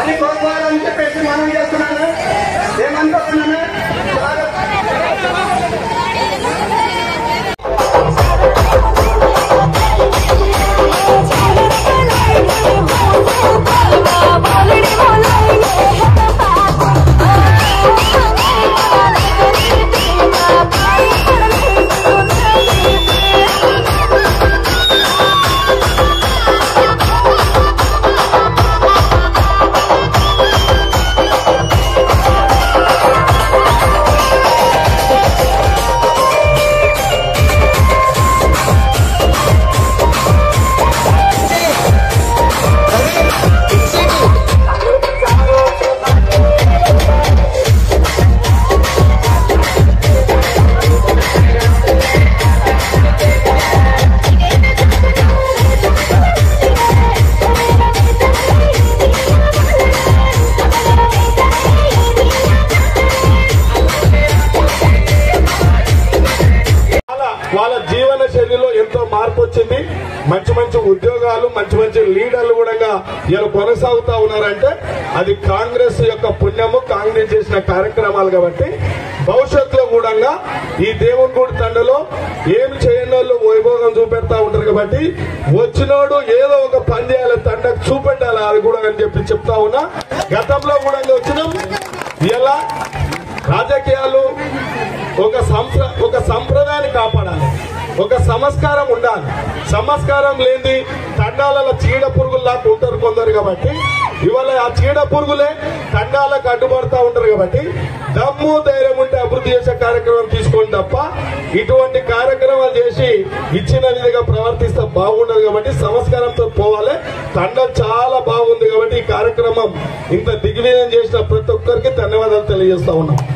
అని కోరుకోవాలని చెప్పేసి మనం చేస్తున్నాను ఏమనుకుంటున్నాను వాళ్ళ వాళ్ళ జీవన శైలిలో ఎంతో మార్పు వచ్చింది మంచి మంచి ఉద్యోగాలు మంచి మంచి లీడర్లు కూడా ఇలా కొనసాగుతా ఉన్నారంటే అది కాంగ్రెస్ యొక్క పుణ్యము కాంగ్రెస్ చేసిన కార్యక్రమాలు కాబట్టి భవిష్యత్తులో కూడా ఈ దేవుని గుడి తండలో ఏమి చేయని వాళ్ళు వైభోగం చూపెడతా ఉంటారు కాబట్టి వచ్చినోడు ఏదో ఒక పని చేయాలి తండకు చూపెట్టాలి అది కూడా అని చెప్పి చెప్తా ఉన్నా గతంలో కూడా వచ్చినాం ఇలా రాజకీయాలు ఒక సంప్ర ఒక సంప్రదాయాన్ని కాపాడాలి ఒక సంస్కారం ఉండాలి సంస్కారం లేని తండాలలో చీడ పురుగుల్లాగా ఉంటారు కొందరు కాబట్టి ఇవాళ ఆ చీడ పురుగులే తండాలకు అడ్డుపడతా ఉంటారు కాబట్టి దమ్ము ధైర్యం ఉంటే అభివృద్ధి చేసే కార్యక్రమం తీసుకోండి తప్ప ఇటువంటి కార్యక్రమాలు చేసి ఇచ్చిన విధంగా ప్రవర్తిస్తే బాగుండదు కాబట్టి సంస్కారంతో పోవాలి తండం చాలా బాగుంది కాబట్టి ఈ కార్యక్రమం ఇంత దిగ్విజయం చేసిన ప్రతి ఒక్కరికి ధన్యవాదాలు తెలియజేస్తా ఉన్నాం